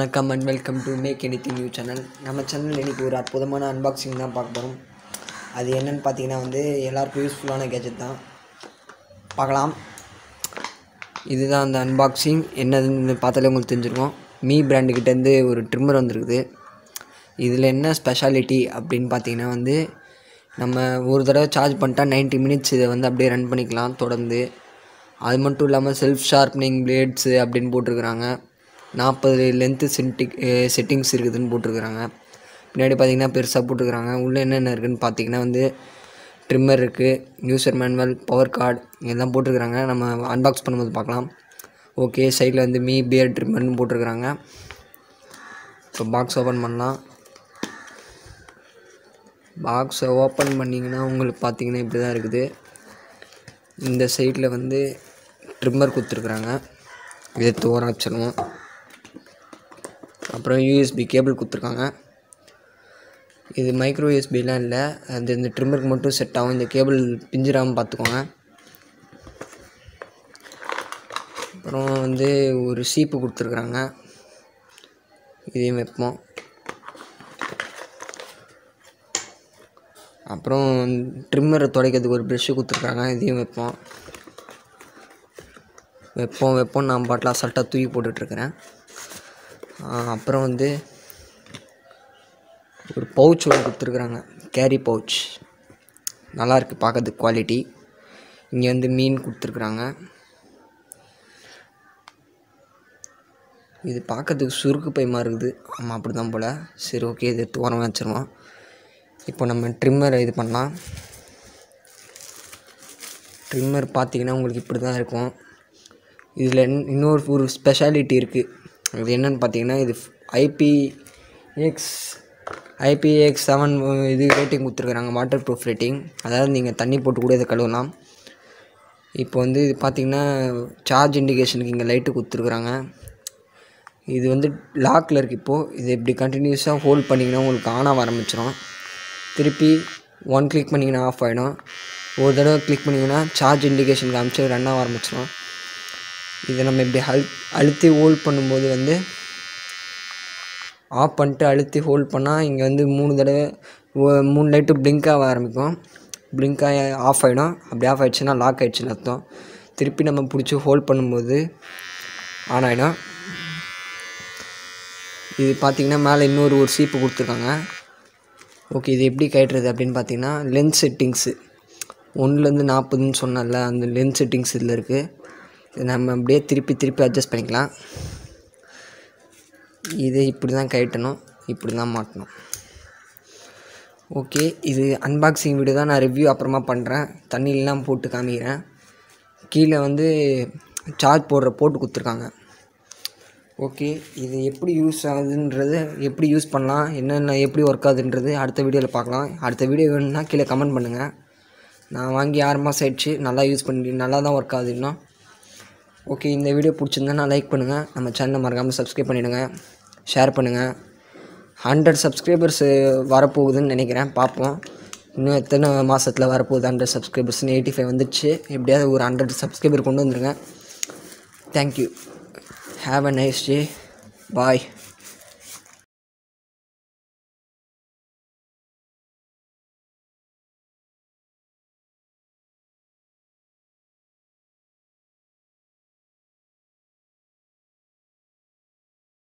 வணக்கம் and welcome to make anything new channel நம்ம channel இன்றைக்கி ஒரு அற்புதமான அன்பாக்சிங் தான் பார்க்க போகிறோம் அது என்னன்னு பார்த்தீங்கன்னா வந்து எல்லாருக்கும் யூஸ்ஃபுல்லான கேஜெட் தான் பார்க்கலாம் இதுதான் அந்த அன்பாக்சிங் என்னதுன்னு பார்த்தாலே உங்களுக்கு தெரிஞ்சிருக்கும் மீ பிராண்டுக்கிட்டேருந்து ஒரு ட்ரிம்மர் வந்திருக்குது இதில் என்ன ஸ்பெஷாலிட்டி அப்படின்னு பார்த்தீங்கன்னா வந்து நம்ம ஒரு தடவை சார்ஜ் பண்ணிட்டா 90 மினிட்ஸ் இதை வந்து அப்படியே ரன் பண்ணிக்கலாம் தொடர்ந்து அது மட்டும் இல்லாமல் செல்ஃப் ஷார்ப்னிங் பிளேட்ஸு அப்படின்னு போட்டிருக்கிறாங்க நாற்பது லென்த்து சென்டிக் செட்டிங்ஸ் இருக்குதுன்னு போட்டிருக்கிறாங்க பின்னாடி பார்த்தீங்கன்னா பெருசாக போட்டிருக்கிறாங்க உள்ளே என்னென்ன இருக்குதுன்னு பார்த்தீங்கன்னா வந்து ட்ரிம்மர் இருக்குது யூசர் மேனுவல் பவர் கார்டு இதெல்லாம் போட்டிருக்கிறாங்க நம்ம அன்பாக்ஸ் பண்ணும்போது பார்க்கலாம் ஓகே சைடில் வந்து மீ பியர் ட்ரிம்மர்னு போட்டிருக்கிறாங்க இப்போ பாக்ஸ் ஓப்பன் பண்ணலாம் பாக்ஸை ஓப்பன் பண்ணிங்கன்னா உங்களுக்கு பார்த்தீங்கன்னா இப்படி தான் இருக்குது இந்த சைடில் வந்து ட்ரிம்மர் கொடுத்துருக்குறாங்க இதை தோற வச்சிருவோம் அப்புறம் யூஎஸ்பி கேபிள் கொடுத்துருக்காங்க இது மைக்ரோ யூஎஸ்பிலாம் இல்லை அது இந்த ட்ரிம்மருக்கு மட்டும் செட் ஆகும் இந்த கேபிள் பிஞ்சிராமல் பார்த்துக்கோங்க அப்புறம் வந்து ஒரு சீப்பு கொடுத்துருக்குறாங்க இதையும் வைப்போம் அப்புறம் ட்ரிம்மரை துடைக்கிறதுக்கு ஒரு ப்ரெஷ்ஷு கொடுத்துருக்காங்க இதையும் வைப்போம் வைப்போம் வைப்போம் நான் பாட்டில் அசால்ட்டாக தூக்கி போட்டுட்ருக்கிறேன் அப்புறம் வந்து ஒரு பவுச் ஒன்று கொடுத்துருக்குறாங்க கேரி பவுச் நல்லாயிருக்கு பார்க்கறதுக்கு குவாலிட்டி இங்கே வந்து மீன் கொடுத்துருக்குறாங்க இது பார்க்கறதுக்கு சுருக்கு பை மாதிரி இருக்குது ஆமாம் அப்படி தான் போல் சரி ஓகே இது எடுத்து ஓரமாக வச்சுருவோம் இப்போ நம்ம ட்ரிம்மரை இது பண்ணலாம் ட்ரிம்மர் பார்த்தீங்கன்னா உங்களுக்கு இப்படி தான் இருக்கும் இதில் இன்னொரு ஒரு ஸ்பெஷாலிட்டி இருக்குது அது என்னென்னு பார்த்தீங்கன்னா இது ஐபிஎக்ஸ் ஐபிஎக்ஸ் செவன் இது ரேட்டிங் கொடுத்துருக்குறாங்க வாட்டர் ப்ரூஃப் ரேட்டிங் அதாவது நீங்கள் தண்ணி போட்டு கூட இதை கழுவலாம் இப்போ வந்து இது பார்த்தீங்கன்னா சார்ஜ் இண்டிகேஷனுக்கு இங்கே லைட்டு கொடுத்துருக்குறாங்க இது வந்து லாக்கில் இருக்குது இப்போது இது இப்படி கண்டினியூஸாக ஹோல்ட் பண்ணிங்கன்னா உங்களுக்கு ஆன் ஆக ஆரம்பிச்சிடும் திருப்பி ஒன் கிளிக் பண்ணிங்கன்னா ஆஃப் ஆகிடும் ஒரு தடவை கிளிக் பண்ணிங்கன்னா சார்ஜ் இண்டிகேஷன் காமிச்சு ரன் ஆக ஆரம்பிச்சிடும் இதை நம்ம இப்படி அழு அழுத்தி ஹோல்ட் பண்ணும்போது வந்து ஆஃப் பண்ணிட்டு அழுத்தி ஹோல்ட் பண்ணால் இங்கே வந்து மூணு தடவை ஒ- மூணு லைட்டு பிளிங்க் ஆக ஆரம்பிக்கும் பிளிங்க் ஆகி ஆஃப் ஆகிடும் அப்படி ஆஃப் ஆயிடுச்சுன்னா லாக் ஆயிடுச்சுன்னு அர்த்தம் திருப்பி நம்ம பிடிச்சி ஹோல்ட் பண்ணும்போது ஆன் ஆகிடும் இது பார்த்திங்கன்னா மேலே இன்னொரு ஒரு சீப்பு கொடுத்துருக்காங்க ஓகே இது எப்படி கட்டுறது அப்படின்னு பார்த்தீங்கன்னா லென்ஸ் செட்டிங்ஸு ஒன்றுலேருந்து நாற்பதுன்னு சொன்னல அந்த லென்ஸ் செட்டிங்ஸ் இதில் இருக்குது இதை நம்ம அப்படியே திருப்பி திருப்பி அட்ஜஸ்ட் பண்ணிக்கலாம் இதை இப்படி தான் கட்டணும் இப்படி தான் மாட்டணும் ஓகே இது அன்பாக்சிங் வீடியோ தான் நான் ரிவ்யூ அப்புறமா பண்ணுறேன் தண்ணியிலலாம் போட்டு காமிக்கிறேன் கீழே வந்து சார்ஜ் போடுற போட்டு கொடுத்துருக்காங்க ஓகே இது எப்படி யூஸ் ஆகுதுன்றது எப்படி யூஸ் பண்ணலாம் என்னென்ன எப்படி ஒர்க் ஆகுதுன்றது அடுத்த வீடியோவில் பார்க்கலாம் அடுத்த வீடியோ வேணும்னா கீழே கமெண்ட் பண்ணுங்கள் நான் வாங்கி ஆறு மாதம் ஆயிடுச்சு நல்லா யூஸ் பண்ணி நல்லா தான் ஒர்க் ஆகுது இன்னும் ஓகே இந்த வீடியோ பிடிச்சிருந்தா லைக் பண்ணுங்கள் நம்ம சேனலை மறக்காமல் சப்ஸ்கிரைப் பண்ணிவிடுங்க ஷேர் பண்ணுங்கள் ஹண்ட்ரட் சப்ஸ்கிரைபர்ஸ் வரப்போகுதுன்னு நினைக்கிறேன் பார்ப்போம் இன்னும் எத்தனை மாதத்தில் வரப்போகுது ஹண்ட்ரட் சப்ஸ்கிரைபர்ஸ்னு எயிட்டி ஃபைவ் வந்துடுச்சு எப்படியாவது ஒரு ஹண்ட்ரட் சப்ஸ்கிரைபர் கொண்டு வந்துருங்க thank you have a nice day bye